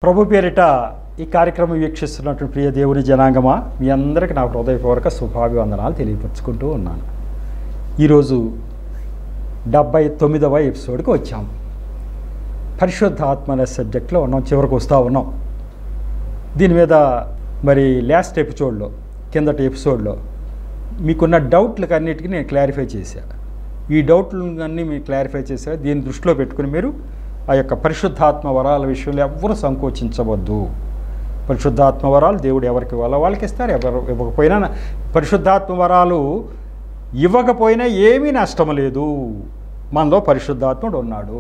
ప్రభు పేరిట ఈ కార్యక్రమం వీక్షిస్తున్నటువంటి ప్రియ దేవుని జనాంగమా మీ అందరికీ నా హృదయపూర్వక శుభాభివందనాలు తెలియపరుచుకుంటూ ఉన్నాను ఈరోజు డెబ్బై తొమ్మిదవ ఎపిసోడ్కి వచ్చాము పరిశుద్ధ ఆత్మ అనే సబ్జెక్ట్లో ఉన్నాం చివరికి వస్తూ ఉన్నాం దీని మీద మరి లాస్ట్ ఎపిసోడ్లో కిందటి ఎపిసోడ్లో మీకున్న డౌట్లకు అన్నిటికీ నేను క్లారిఫై చేశాను ఈ డౌట్లు అన్నీ మీరు క్లారిఫై చేశారు దీన్ని దృష్టిలో పెట్టుకుని మీరు ఆ యొక్క పరిశుద్ధాత్మ వరాల విషయంలో ఎవ్వరూ సంకోచించవద్దు పరిశుద్ధాత్మ వరాలు దేవుడు ఎవరికి ఇవ్వాలో వాళ్ళకి ఇస్తారు ఎవరు ఇవ్వకపోయినా పరిశుద్ధాత్మ వరాలు ఇవ్వకపోయినా ఏమీ నష్టం లేదు మనలో పరిశుద్ధాత్ముడు ఉన్నాడు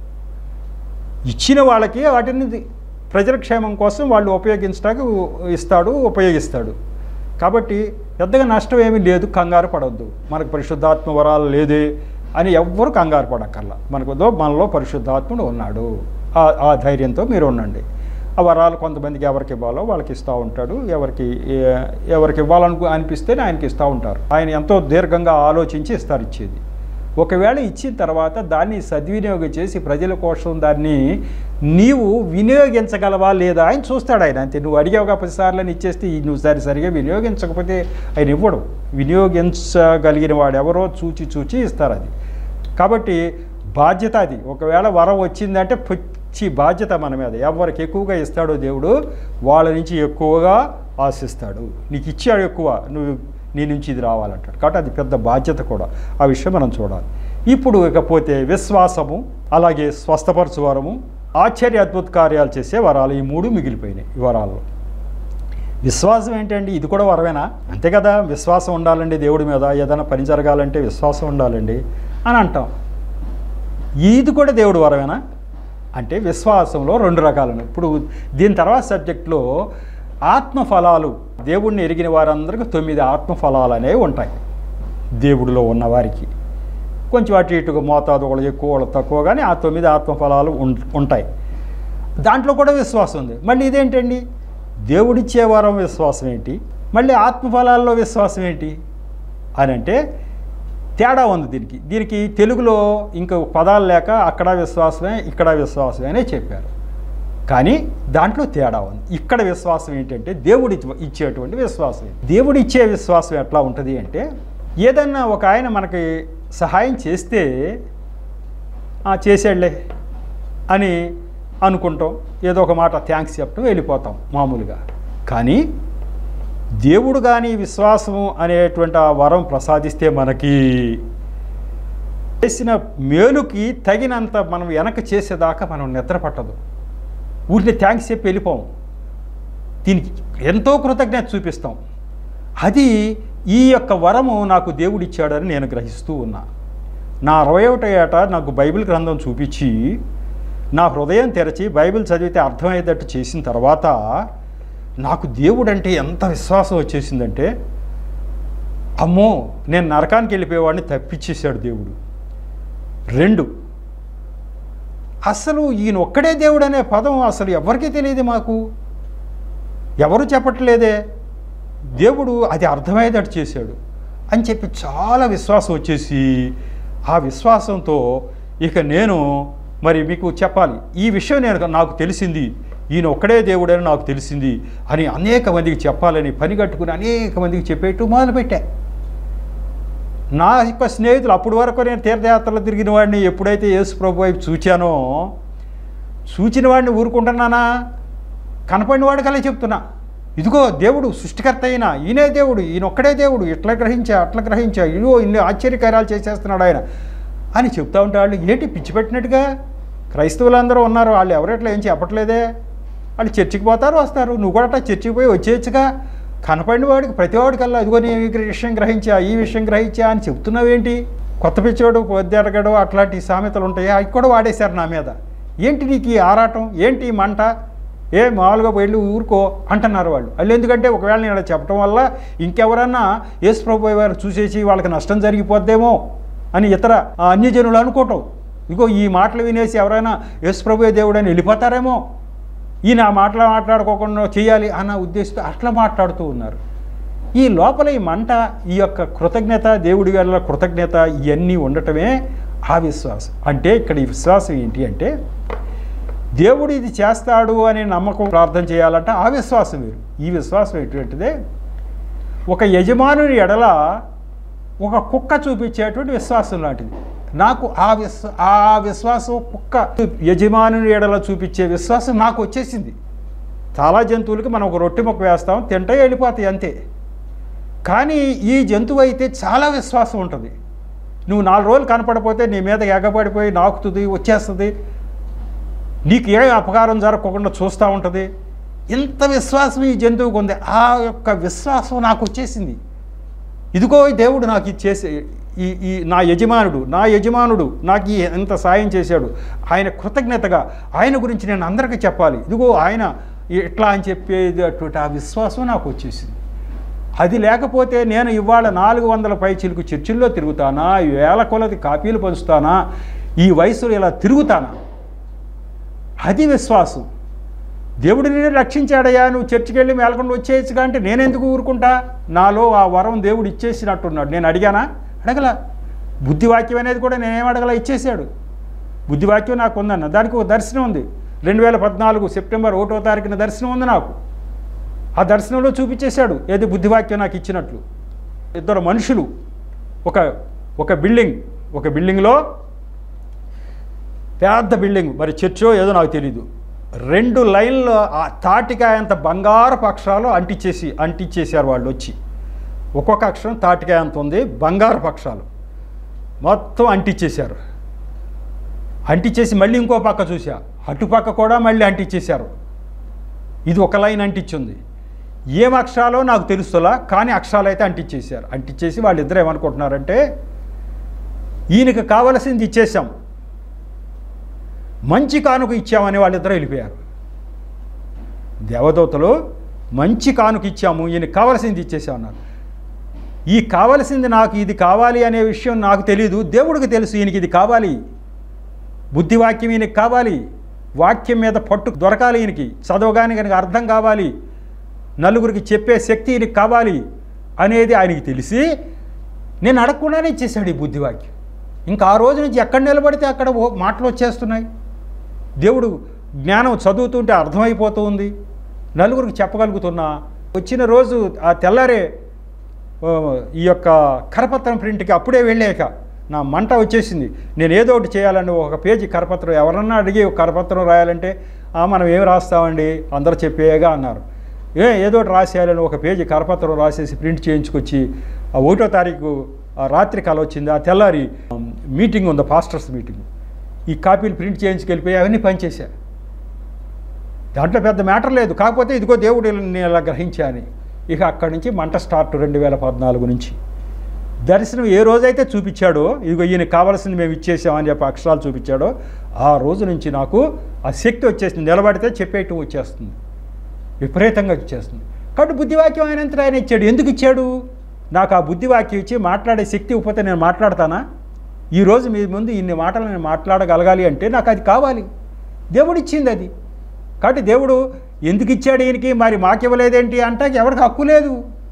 ఇచ్చిన వాళ్ళకి వాటిని ప్రజల క్షేమం కోసం వాళ్ళు ఉపయోగించడానికి ఇస్తాడు ఉపయోగిస్తాడు కాబట్టి పెద్దగా నష్టం ఏమీ లేదు కంగారు పడవద్దు మనకు పరిశుద్ధాత్మ వరాలు లేదే అని ఎవ్వరు కంగారు పడక్కర్లా మనకు దో మనలో పరిశుద్ధాత్ముడు ఉన్నాడు ఆ- ఆ ధైర్యంతో మీరు ఉండండి ఆ వరాలు కొంతమందికి ఎవరికి ఇవ్వాలో వాళ్ళకి ఇస్తూ ఉంటాడు ఎవరికి ఏ- ఎవరికి ఇవ్వాలను అనిపిస్తేనే ఆయనకి ఇస్తూ ఉంటారు ఆయన ఎంతో దీర్ఘంగా ఆలోచించి ఇస్తారు ఇచ్చేది ఒకవేళ ఇచ్చిన తర్వాత దాన్ని సద్వినియోగం చేసి ప్రజల కోసం దాన్ని నీవు వినియోగించగలవా లేదా ఆయన చూస్తాడు ఆయన అంతే నువ్వు అడిగావుగా పదిసార్లు అని ఇచ్చేస్తే ఈ నువ్వు సరి సరిగా వినియోగించకపోతే ఆయన ఇవ్వడు వినియోగించగలిగిన వాడు ఎవరో చూచి చూచి ఇస్తారు అది కాబట్టి బాధ్యత అది ఒకవేళ వరం వచ్చిందంటే పిచ్చి బాధ్యత మన మీద ఎవరికి ఎక్కువగా ఇస్తాడో దేవుడు వాళ్ళ నుంచి ఎక్కువగా ఆశిస్తాడు నీకు ఇచ్చాడు ఎక్కువ నువ్వు నీ నుంచి ఇది రావాలంటాడు కాబట్టి అది పెద్ద బాధ్యత కూడా ఆ విషయం మనం చూడాలి ఇప్పుడు ఇకపోతే విశ్వాసము అలాగే స్వస్థపరచు వరము ఆశ్చర్య అద్భుత కార్యాలు చేసే వరాలు ఈ మూడు మిగిలిపోయినాయి ఈ వరాల్లో విశ్వాసం ఏంటండి ఇది కూడా వరమేనా అంతే కదా విశ్వాసం ఉండాలండి దేవుడి మీద ఏదైనా పని జరగాలంటే విశ్వాసం ఉండాలండి అని అంటాం ఇది కూడా దేవుడు వరమేనా అంటే విశ్వాసంలో రెండు రకాలు ఉన్నాయి. ఇప్పుడు దీని తర్వాత సబ్జెక్ట్లో ఆత్మఫలాలు దేవుడిని ఎరిగిన వారందరికీ తొమ్మిది ఆత్మఫలాలు అనేవి ఉంటాయి దేవుడిలో ఉన్నవారికి కొంచెం అటు ఇటుగా మోతాదు ఒకళ్ళు ఎక్కువ వాళ్ళు తక్కువ కానీ ఆ తొమ్మిది ఆత్మఫలాలు ఉం- ఉంటాయి దాంట్లో కూడా విశ్వాసం ఉంది మళ్ళీ ఇదేంటండి దేవుడిచ్చే వరం విశ్వాసం ఏంటి మళ్ళీ ఆత్మఫలాల్లో విశ్వాసం ఏంటి అని అంటే తేడా ఉంది దీనికి దీనికి తెలుగులో ఇంకా పదాలు లేక అక్కడ విశ్వాసమే ఇక్కడ విశ్వాసమే అనే చెప్పారు కానీ దాంట్లో తేడా ఉంది ఇక్కడ విశ్వాసం ఏంటంటే దేవుడి ఇచ్చేటువంటి విశ్వాసం దేవుడు ఇచ్చే విశ్వాసం ఎట్లా ఉంటుంది అంటే ఏదన్నా ఒక ఆయన మనకి సహాయం చేస్తే "ఆ, చేసాడులే అని అనుకుంటాం ఏదో ఒక మాట థ్యాంక్స్ చెప్పడం వెళ్ళిపోతాం మామూలుగా కానీ దేవుడు కానీ విశ్వాసము అనేటువంటి ఆ వరం ప్రసాదిస్తే మనకి చేసిన మేలుకి తగినంత మనం వెనక చేసేదాకా మనం నిద్ర పట్టదు ఊరిని థ్యాంక్స్ చెప్పి వెళ్ళిపోం దీనికి ఎంతో కృతజ్ఞత చూపిస్తాం అది ఈ యొక్క వరము నాకు దేవుడు ఇచ్చాడని నేను గ్రహిస్తూ ఉన్నా నా అరవై ఒకటో ఏట నాకు బైబిల్ గ్రంథం చూపించి నా హృదయం తెరచి బైబిల్ చదివితే అర్థమయ్యేటట్టు చేసిన తర్వాత నాకు దేవుడు అంటే ఎంత విశ్వాసం వచ్చేసిందంటే అమ్మో నేను నరకానికి వెళ్ళిపోయేవాడిని తప్పించేశాడు దేవుడు రెండు అసలు ఈయన ఒక్కడే దేవుడు అనే పదం అసలు ఎవరికీ తెలియదు మాకు ఎవరు చెప్పట్లేదే దేవుడు అది అర్థమయ్యేటట్టు చేశాడు అని చెప్పి చాలా విశ్వాసం వచ్చేసి ఆ విశ్వాసంతో ఇక నేను మరి మీకు చెప్పాలి ఈ విషయం నేను నాకు తెలిసింది ఈయన ఒక్కడే దేవుడని నాకు తెలిసింది అని అనేక మందికి చెప్పాలని పని కట్టుకుని అనేక మందికి చెప్పేట్టు మొదలుపెట్టా నా యొక్క స్నేహితులు అప్పటి వరకు నేను తీర్థయాత్రలు తిరిగిన వాడిని ఎప్పుడైతే యేసు ప్రభు వైపు చూచానో చూచిన వాడిని ఊరుకుంటున్నానా కనపడిన వాడికి చెప్తున్నా ఇదిగో దేవుడు సృష్టికర్త అయిన ఈయనే దేవుడు ఈయన ఒక్కడే దేవుడు ఇట్లా గ్రహించా అట్లా గ్రహించా ఇదిగో ఇన్ని ఆశ్చర్యకార్యాలు చేసేస్తున్నాడు ఆయన అని చెప్తా ఉంటే వాళ్ళు ఏంటి పిచ్చి పెట్టినట్టుగా క్రైస్తవులందరూ ఉన్నారు వాళ్ళు ఎవరెట్లా ఏం చెప్పట్లేదే వాళ్ళు చర్చికి పోతారు వస్తారు నువ్వు కూడా అట్లా చర్చికి పోయి వచ్చేయచ్చుగా కనపడిన వాడికి ప్రతి వాడికల్లా ఇదిగో నేను ఈ విషయం గ్రహించా ఈ విషయం గ్రహించా అని చెప్తున్నావేంటి కొత్త పిచ్చోడు పొద్దెరగడు అట్లాంటి సామెతలు ఉంటాయి అవి కూడా వాడేశారు నా మీద ఏంటి నీకు ఈ ఆరాటం ఏంటి ఈ మంట ఏ మామూలుగా వెళ్ళి ఊరుకో అంటున్నారు వాళ్ళు వాళ్ళు ఎందుకంటే ఒకవేళ నేను అలా చెప్పడం వల్ల ఇంకెవరన్నా యేసు ప్రభు వారు చూసేసి వాళ్ళకి నష్టం జరిగిపోద్దేమో అని ఇతర ఆ, అన్యజనులు అనుకోవటం ఇగో ఈ మాటలు వినేసి ఎవరైనా యేసు ప్రభు దేవుడు అని వెళ్ళిపోతారేమో ఈయన ఆ మాటలు మాట్లాడుకోకుండా చేయాలి అన్న ఉద్దేశంతో అట్లా మాట్లాడుతూ ఉన్నారు ఈ లోపల ఈ మంట ఈ యొక్క కృతజ్ఞత దేవుడి వల్ల కృతజ్ఞత ఇవన్నీ ఉండటమే ఆ విశ్వాసం అంటే ఇక్కడ ఈ విశ్వాసం ఏంటి అంటే దేవుడు ఇది చేస్తాడు అనే నమ్మకం ప్రార్థన చేయాలంటే ఆ విశ్వాసం వేరు ఈ విశ్వాసం ఎటువంటిదే ఒక యజమానుని ఎడల ఒక కుక్క చూపించేటువంటి విశ్వాసం లాంటిది నాకు ఆ విశ్వ ఆ విశ్వాసం కుక్క యజమానుని ఎడల చూపించే విశ్వాసం నాకు వచ్చేసింది చాలా జంతువులకి మనం ఒక రొట్టె మొక్క వేస్తాం తింటే వెళ్ళిపోతాయి అంతే కానీ ఈ జంతువు అయితే చాలా విశ్వాసం ఉంటుంది నువ్వు నాలుగు రోజులు కనపడపోతే నీ మీద ఎగబడిపోయి నాకుతుంది వచ్చేస్తుంది నీకు ఏ అపకారం జరగకుండా చూస్తూ ఉంటుంది ఇంత విశ్వాసం ఈ జంతువుకు ఉంది ఆ యొక్క విశ్వాసం నాకు వచ్చేసింది ఇదిగో ఈ దేవుడు నాకు ఇది చేసే ఈ ఈ నా యజమానుడు నా యజమానుడు నాకు ఈ ఎంత సాయం చేశాడు ఆయన కృతజ్ఞతగా ఆయన గురించి నేను అందరికీ చెప్పాలి ఇదిగో ఆయన ఇట్లా అని చెప్పేది అటువంటి ఆ విశ్వాసం నాకు వచ్చేసింది అది లేకపోతే నేను ఇవాళ నాలుగు వందల పై చిలుకు చర్చిల్లో తిరుగుతానా వేల కొలది కాపీలు పంచుతానా ఈ వయసులో ఇలా తిరుగుతానా అది విశ్వాసం దేవుడిని రక్షించాడయ్యా నువ్వు చర్చికి వెళ్ళి మేలకుండా వచ్చేయచ్చుగా అంటే నేనెందుకు ఊరుకుంటా నాలో ఆ వరం దేవుడు ఇచ్చేసినట్టున్నాడు నేను అడిగానా అడగల బుద్ధివాక్యం అనేది కూడా నేనేం అడగల ఇచ్చేసాడు బుద్ధివాక్యం నాకు ఉందన్న దానికి ఒక దర్శనం ఉంది రెండు వేల పద్నాలుగు సెప్టెంబర్ ఒకటో తారీఖున దర్శనం ఉంది నాకు ఆ దర్శనంలో చూపించేశాడు ఏది బుద్ధివాక్యం నాకు ఇచ్చినట్లు ఇద్దరు మనుషులు ఒక ఒక బిల్డింగ్ ఒక బిల్డింగ్లో పెద్ద బిల్డింగ్ మరి చర్చో ఏదో నాకు తెలీదు రెండు లైన్లు ఆ తాటికాయ అంత బంగారు అక్షరాలు అంటించేసి అంటించేశారు వాళ్ళు వచ్చి ఒక్కొక్క అక్షరం తాటికాయ అంత ఉంది బంగారు అక్షరాలు మొత్తం అంటించేశారు అంటించేసి మళ్ళీ ఇంకో పక్క చూసా అటుపక్క కూడా మళ్ళీ అంటించేశారు ఇది ఒక లైన్ అంటించింది ఏం అక్షరాలో నాకు తెలుస్తులా కానీ అక్షరాలు అయితే అంటించేశారు అంటించేసి వాళ్ళిద్దరు ఏమనుకుంటున్నారంటే ఈయనకి కావలసింది ఇచ్చేసాం మంచి కానుక ఇచ్చామని వాళ్ళిద్దరూ వెళ్ళిపోయారు దేవదూతలు మంచి కానుక ఇచ్చాము ఈయన కావలసింది ఇచ్చేసాం అన్నారు ఈ కావలసింది నాకు ఇది కావాలి అనే విషయం నాకు తెలియదు దేవుడికి తెలుసు ఈయనకి ఇది కావాలి బుద్ధివాక్యం ఈయనకి కావాలి వాక్యం మీద పట్టు దొరకాలి ఈయనకి చదవగానే కనుక అర్థం కావాలి నలుగురికి చెప్పే శక్తి ఈయనకి కావాలి అనేది ఆయనకి తెలిసి నేను అడగకుండానే ఇచ్చేసాడు ఈ బుద్ధివాక్యం ఇంకా ఆ రోజు నుంచి ఎక్కడ నిలబడితే అక్కడ ఓ మాటలు వచ్చేస్తున్నాయి దేవుడు జ్ఞానం చదువుతుంటే అర్థమైపోతూ ఉంది నలుగురికి చెప్పగలుగుతున్నా వచ్చిన రోజు ఆ తెల్లారే ఓ, ఈ యొక్క కరపత్రం ప్రింట్కి అప్పుడే వెళ్ళాక నా మంట వచ్చేసింది నేను ఏదో ఒకటి చేయాలని ఒక పేజీ కరపత్రం ఎవరన్నా అడిగి ఒక కరపత్రం రాయాలంటే "ఆ, మనం ఏం రాస్తామండి అందరూ చెప్పేయగా అన్నారు ఏ ఏదో ఒకటి రాసేయాలని ఒక పేజీ కరపత్రం రాసేసి ప్రింట్ చేయించుకొచ్చి ఆ ఒకటో తారీఖు ఆ రాత్రి కల వచ్చింది ఆ తెల్లారి ఉమ్, మీటింగ్ ఉంది పాస్టర్స్ మీటింగ్ ఈ కాపీలు ప్రింట్ చేయించుకెళ్ళిపోయి అవన్నీ పనిచేశారు దాంట్లో పెద్ద మ్యాటర్ లేదు కాకపోతే ఇదిగో దేవుడు నేను ఇలా గ్రహించా అని ఇక అక్కడి నుంచి మంట స్టార్ట్ రెండు వేల పద్నాలుగు నుంచి దర్శనం ఏ రోజైతే చూపించాడో ఇదిగో ఈయన కావాల్సింది మేము ఇచ్చేసామని చెప్పి అక్షరాలు చూపించాడో ఆ రోజు నుంచి నాకు ఆ శక్తి వచ్చేసింది నిలబడితే చెప్పేయటం వచ్చేస్తుంది విపరీతంగా వచ్చేస్తుంది కాబట్టి బుద్ధివాక్యం ఆయనంతటా ఆయన ఇచ్చాడు ఎందుకు ఇచ్చాడు నాకు ఆ బుద్ధివాక్యం ఇచ్చి మాట్లాడే శక్తి ఇవ్వకపోతే నేను మాట్లాడతానా ఈరోజు మీ ముందు ఇన్ని మాటలు నేను మాట్లాడగలగాలి అంటే నాకు అది కావాలి దేవుడు ఇచ్చింది అది కాబట్టి దేవుడు ఎందుకు ఇచ్చాడు ఈయనకి మరి మాకు ఇవ్వలేదేంటి అంటే ఎవరికి హక్కు లేదు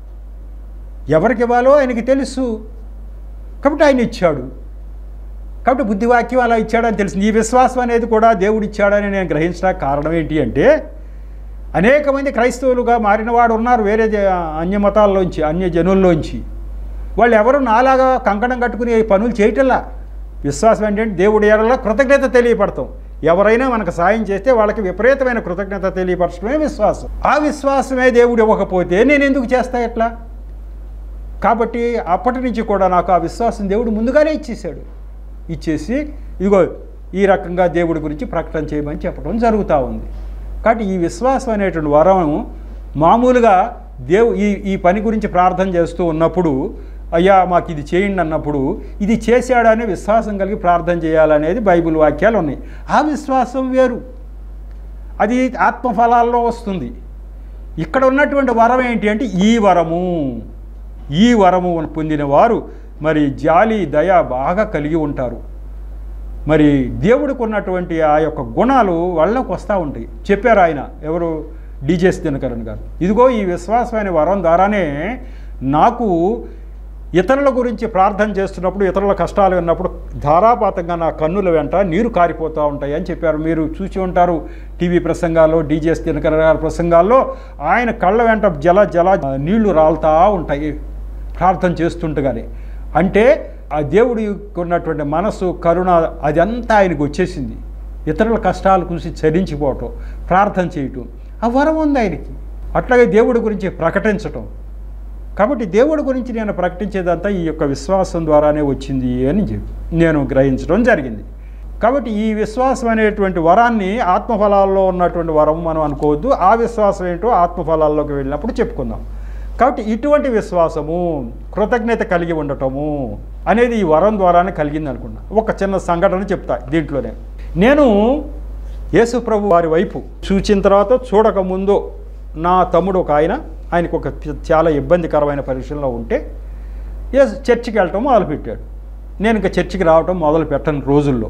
ఎవరికి ఇవ్వాలో ఆయనకి తెలుసు కాబట్టి ఆయన ఇచ్చాడు కాబట్టి బుద్ధివాక్యం అలా ఇచ్చాడని తెలిసింది ఈ విశ్వాసం అనేది కూడా దేవుడు ఇచ్చాడని నేను గ్రహించడానికి కారణం ఏంటి అంటే అనేక మంది క్రైస్తవులుగా మారిన వాడు ఉన్నారు వేరే జ- అన్య మతాల్లోంచి అన్య జనుల్లోంచి వాళ్ళు ఎవరు నాలాగా కంకణం కట్టుకుని ఈ పనులు చేయటల్లా విశ్వాసం ఏంటంటే దేవుడి ఎడల కృతజ్ఞత తెలియపడతాం ఎవరైనా మనకు సాయం చేస్తే వాళ్ళకి విపరీతమైన కృతజ్ఞత తెలియపరచడమే విశ్వాసం ఆ విశ్వాసమే దేవుడు ఇవ్వకపోతే నేను ఎందుకు చేస్తా ఎట్లా కాబట్టి అప్పటి నుంచి కూడా నాకు ఆ విశ్వాసం దేవుడు ముందుగానే ఇచ్చేసాడు ఇచ్చేసి ఇదిగో ఈ రకంగా దేవుడి గురించి ప్రకటన చేయమని చెప్పడం జరుగుతూ ఉంది కాబట్టి ఈ విశ్వాసం అనేటువంటి వరం మామూలుగా దేవు ఈ ఈ పని గురించి ప్రార్థన చేస్తూ ఉన్నప్పుడు అయ్యా మాకు ఇది చేయండి అన్నప్పుడు ఇది చేశాడనే విశ్వాసం కలిగి ప్రార్థన చేయాలనేది బైబిల్ వాక్యాలు ఉన్నాయి ఆ విశ్వాసం వేరు అది ఆత్మఫలాల్లో వస్తుంది ఇక్కడ ఉన్నటువంటి వరం ఏంటి అంటే ఈ వరము ఈ వరము పొందిన వారు మరి జాలి దయ బాగా కలిగి ఉంటారు మరి దేవుడికి ఉన్నటువంటి ఆ యొక్క గుణాలు వాళ్ళకి వస్తూ ఉంటాయి చెప్పారు ఆయన ఎవరు డిజెస్ దినకరణ్ గారు ఇదిగో ఈ విశ్వాసమైన వరం ద్వారానే నాకు ఇతరుల గురించి ప్రార్థన చేస్తున్నప్పుడు ఇతరుల కష్టాలు విన్నప్పుడు ధారాపాతంగా నా కన్నుల వెంట నీరు కారిపోతూ ఉంటాయి అని చెప్పారు మీరు చూసి ఉంటారు టీవీ ప్రసంగాల్లో డీజీఎస్ దినకర్ గారి ప్రసంగాల్లో ఆయన కళ్ళ వెంట జల జల నీళ్లు రాలుతూ ఉంటాయి ప్రార్థన చేస్తుండగానే అంటే ఆ దేవుడి ఉన్నటువంటి మనసు కరుణ అదంతా ఆయనకు వచ్చేసింది ఇతరుల కష్టాలు చూసి చరించిపోవటం ప్రార్థన చేయటం ఆ వరం ఉంది ఆయనకి అట్లాగే దేవుడి గురించి ప్రకటించటం కాబట్టి దేవుడి గురించి నేను ప్రకటించేదంతా ఈ యొక్క విశ్వాసం ద్వారానే వచ్చింది అని చెప్పి నేను గ్రహించడం జరిగింది కాబట్టి ఈ విశ్వాసం అనేటువంటి వరాన్ని ఆత్మఫలాల్లో ఉన్నటువంటి వరం మనం అనుకోవద్దు ఆ విశ్వాసం ఏంటో ఆత్మఫలాల్లోకి వెళ్ళినప్పుడు చెప్పుకుందాం కాబట్టి ఇటువంటి విశ్వాసము కృతజ్ఞత కలిగి ఉండటము అనేది ఈ వరం ద్వారానే కలిగింది అనుకున్నా ఒక చిన్న సంఘటన చెప్తా దీంట్లోనే నేను యేసు ప్రభు వారి వైపు చూచిన తర్వాత చూడక ముందు నా తమ్ముడు ఒక ఆయన ఆయనకు ఒక చాలా ఇబ్బందికరమైన పరిస్థితిలో ఉంటే యేసు చర్చికి వెళ్ళటం మొదలుపెట్టాడు నేను ఇంకా చర్చికి రావటం మొదలు పెట్టని రోజుల్లో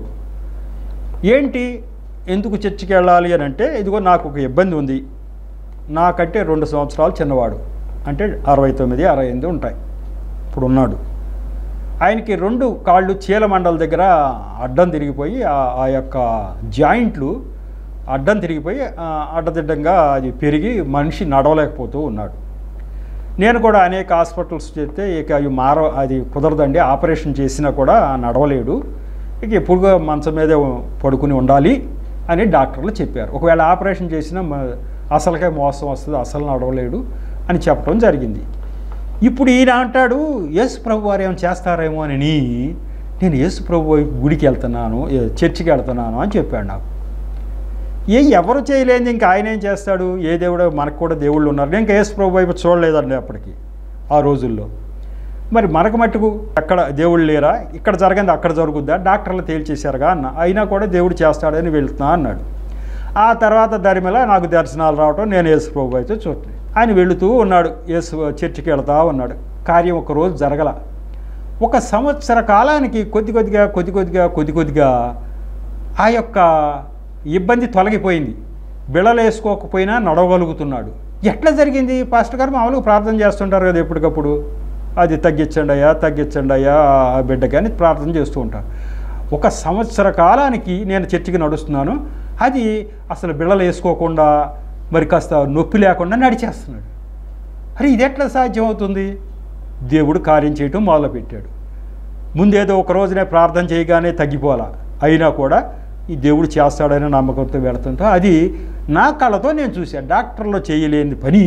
ఏంటి ఎందుకు చర్చికి వెళ్ళాలి అని అంటే ఇదిగో నాకు ఒక ఇబ్బంది ఉంది నాకంటే రెండు సంవత్సరాలు చిన్నవాడు అంటే అరవై తొమ్మిది అరవై ఎనిమిది ఉంటాయి ఇప్పుడు ఉన్నాడు ఆయనకి రెండు కాళ్ళు చీలమండల దగ్గర అడ్డం తిరిగిపోయి ఆ- ఆ యొక్క జాయింట్లు అడ్డం తిరిగిపోయి ఆ, అడ్డదిడ్డంగా అది పెరిగి మనిషి నడవలేకపోతూ ఉన్నాడు నేను కూడా అనేక హాస్పిటల్స్ చేస్తే ఇక అవి మార అది కుదరదండి ఆపరేషన్ చేసినా కూడా నడవలేడు ఇక ఎప్పుడుగా మంచం మీదే పడుకుని ఉండాలి అని డాక్టర్లు చెప్పారు ఒకవేళ ఆపరేషన్ చేసినా మ- అసలుకే మోసం వస్తుంది అసలు నడవలేడు అని చెప్పడం జరిగింది ఇప్పుడు ఈయన అంటాడు యేసు ప్రభు వారు ఏమైనా చేస్తారేమో అని నేను యేసు ప్రభు వైపు గుడికి వెళ్తున్నాను ఏ- చర్చికి వెళ్తున్నాను అని చెప్పాడు నాకు ఏ ఎవరు చేయలేని ఇంకా ఆయన ఏం చేస్తాడు ఏ దేవుడు మనకు కూడా దేవుళ్ళు ఉన్నారు నేను ఇంకా యేసు ప్రభు వైపు చూడలేదండి అప్పటికి ఆ రోజుల్లో మరి మనకు మట్టుకు అక్కడ దేవుళ్ళు లేరా ఇక్కడ జరగంది అక్కడ జరుగుద్దా డాక్టర్లు తేల్చేశారుగా అన్న అయినా కూడా దేవుడు చేస్తాడని వెళ్తున్నా అన్నాడు ఆ తర్వాత దరిమిల నాకు దర్శనాలు రావటం నేను యేసు ప్రభు అయితే చూడండి ఆయన వెళుతూ ఉన్నాడు యేసు చర్చికి వెళ్తా ఉన్నాడు కార్యం ఒక రోజు జరగల ఒక సంవత్సర కాలానికి కొద్ది కొద్దిగా కొద్ది కొద్దిగా కొద్ది కొద్దిగా ఆ యొక్క ఇబ్బంది తొలగిపోయింది బిళ్ళలు వేసుకోకపోయినా నడవగలుగుతున్నాడు ఎట్లా జరిగింది పాస్టర్ గారు మామూలుగా ప్రార్థన చేస్తుంటారు కదా ఎప్పటికప్పుడు అది తగ్గించండి అయ్యా తగ్గించండి అయ్యా ఆ బిడ్డకి అని ప్రార్థన చేస్తూ ఉంటారు ఒక సంవత్సర కాలానికి నేను చర్చికి నడుస్తున్నాను అది అసలు బిళ్ళలు వేసుకోకుండా మరి కాస్త నొప్పి లేకుండా నడిచేస్తున్నాడు అరే ఇది ఎట్లా సాధ్యం అవుతుంది దేవుడు కార్యం చేయటం మొదలుపెట్టాడు ముందేదో ఒక రోజునే ప్రార్థన చేయగానే తగ్గిపోవాలా అయినా కూడా ఈ దేవుడు చేస్తాడని నమ్మకంతో వెళుతుంటా అది నా కళ్ళతో నేను చూశాను డాక్టర్లో చేయలేని పని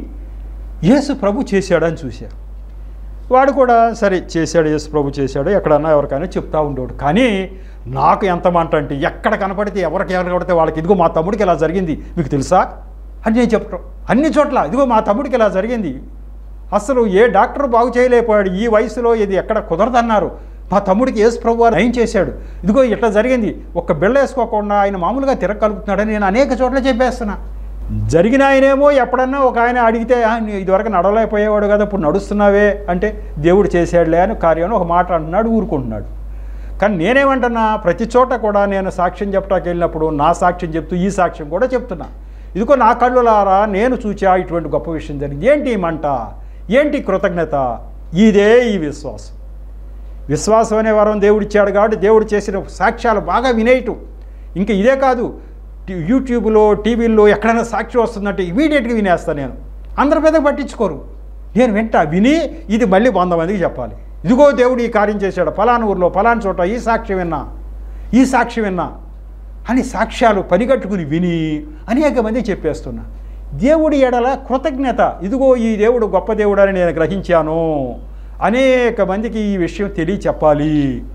యేసు ప్రభు చేశాడని చూశాను వాడు కూడా సరే చేశాడు యేసు ప్రభు చేశాడు ఎక్కడన్నా ఎవరికైనా చెప్తా ఉండేవాడు కానీ నాకు ఎంత మాట అంటే ఎక్కడ కనపడితే ఎవరికి ఎవరు కనపడితే వాళ్ళకి ఇదిగో మా తమ్ముడికి ఇలా జరిగింది మీకు తెలుసా అని నేను చెప్పడం అన్ని చోట్ల ఇదిగో మా తమ్ముడికి ఇలా జరిగింది అసలు ఏ డాక్టర్ బాగు చేయలేకపోయాడు ఈ వయసులో ఇది ఎక్కడ కుదరదన్నారు మా తమ్ముడికి యేసు ప్రభు వారు ఏం చేశాడు ఇదిగో ఇట్లా జరిగింది ఒక్క బిళ్ళ వేసుకోకుండా ఆయన మామూలుగా తిరగలుగుతున్నాడని నేను అనేక చోట్ల చెప్పేస్తున్నా జరిగిన ఆయనేమో ఎప్పుడన్నా ఒక ఆయన అడిగితే "ఆ, నీ ఇదివరకు నడవలేకపోయేవాడు కదా ఇప్పుడు నడుస్తున్నావే అంటే దేవుడు చేశాడులే అని కార్యం ఒక మాట అంటున్నాడు ఊరుకుంటున్నాడు కానీ నేనేమంటున్నా ప్రతి చోట కూడా నేను సాక్ష్యం చెప్పడానికి వెళ్ళినప్పుడు నా సాక్ష్యం చెప్తూ ఈ సాక్ష్యం కూడా చెప్తున్నా ఇదిగో నా కళ్ళులారా నేను చూచా ఇటువంటి గొప్ప విషయం జరిగింది ఏంటి ఈ మంట ఏంటి కృతజ్ఞత ఇదే ఈ విశ్వాసం విశ్వాసం అనే వరం దేవుడు ఇచ్చాడు కాబట్టి దేవుడు చేసిన సాక్ష్యాలు బాగా వినేయటం ఇంకా ఇదే కాదు టి- యూట్యూబ్లో టీవీల్లో ఎక్కడైనా సాక్షి వస్తుందంటే ఇమీడియట్గా వినేస్తాను నేను అందరి మీద పట్టించుకోరు నేను వింటా విని ఇది మళ్ళీ వంద మందికి చెప్పాలి ఇదిగో దేవుడు ఈ కార్యం చేశాడు ఫలానా ఊర్లో ఫలానా చోట ఈ సాక్షి విన్నా ఈ సాక్షి విన్నా అని సాక్ష్యాలు పనిగట్టుకుని విని అనేక మంది చెప్పేస్తున్నా దేవుడి ఎడల కృతజ్ఞత ఇదిగో ఈ దేవుడు గొప్ప దేవుడు అని నేను గ్రహించాను అనేక మందికి ఈ విషయం తెలియచెప్పాలి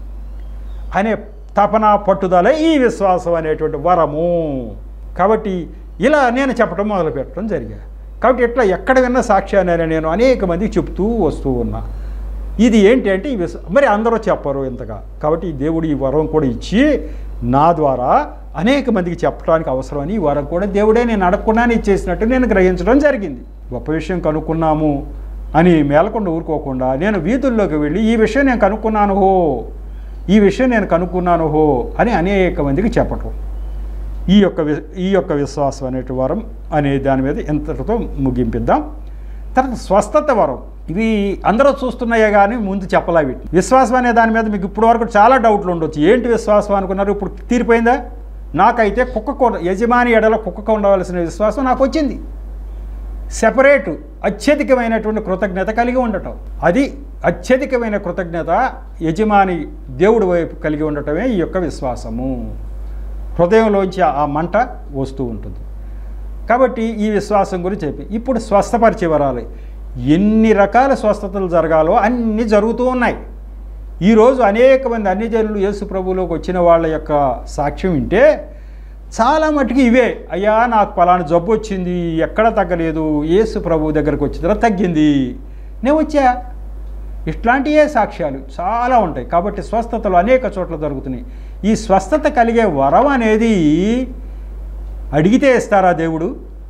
అనే తపన పట్టుదల ఈ విశ్వాసం అనేటువంటి వరము కాబట్టి ఇలా నేను చెప్పడం మొదలు పెట్టడం జరిగింది కాబట్టి ఇట్లా ఎక్కడ విన్న సాక్ష్యాన్ని నేను అనేక మందికి చెప్తూ వస్తూ ఉన్నా ఇది ఏంటి అంటే ఈ విశ్వ మరి అందరూ చెప్పరు ఇంతగా కాబట్టి ఈ దేవుడు ఈ వరం కూడా ఇచ్చి నా ద్వారా అనేక మందికి చెప్పడానికి అవసరమని ఈ వరం కూడా దేవుడే నేను అడగకుండానే ఇచ్చేసినట్టు నేను గ్రహించడం జరిగింది గొప్ప విషయం కనుక్కున్నాము అని మేలకొండ ఊరుకోకుండా నేను వీధుల్లోకి వెళ్ళి ఈ విషయం నేను కనుక్కున్నాను హో ఈ విషయం నేను కనుక్కున్నాను హో అని అనేక మందికి చెప్పటం ఈ యొక్క వి- ఈ యొక్క విశ్వాసం అనేటి వరం అనే దాని మీద ఎంతటితో ముగింపిద్దాం తర్వాత స్వస్థత వరం ఇవి అందరూ చూస్తున్నాయే కానీ ముందు చెప్పలే వీటిని విశ్వాసం అనే దాని మీద మీకు ఇప్పుడు వరకు చాలా డౌట్లు ఉండొచ్చు ఏంటి విశ్వాసం అనుకున్నారు ఇప్పుడు తీరిపోయిందా నాకైతే కుక్కకు యజమాని ఎడల కుక్కకు ఉండవలసిన విశ్వాసం నాకు వచ్చింది సెపరేట్ అత్యధికమైనటువంటి కృతజ్ఞత కలిగి ఉండటం అది అత్యధికమైన కృతజ్ఞత యజమాని దేవుడి వైపు కలిగి ఉండటమే ఈ యొక్క విశ్వాసము హృదయంలోంచి ఆ మంట వస్తూ ఉంటుంది కాబట్టి ఈ విశ్వాసం గురించి చెప్పి ఇప్పుడు స్వస్థపరిచే వరాలు ఎన్ని రకాల స్వస్థతలు జరగాలో అన్నీ జరుగుతూ ఉన్నాయి ఈరోజు అనేక మంది అన్ని జనులు యేసు ప్రభువులోకి వచ్చిన వాళ్ళ యొక్క సాక్ష్యం వింటే చాలా మటుకు ఇవే అయ్యా నాకు పలానా జబ్బు వచ్చింది ఎక్కడ తగ్గలేదు యేసు ప్రభు దగ్గరకు వచ్చిన తర్వాత తగ్గింది నేను వచ్చా ఇట్లాంటివే సాక్ష్యాలు చాలా ఉంటాయి కాబట్టి స్వస్థతలు అనేక చోట్ల జరుగుతున్నాయి ఈ స్వస్థత కలిగే వరం అనేది అడిగితే ఇస్తారా దేవుడు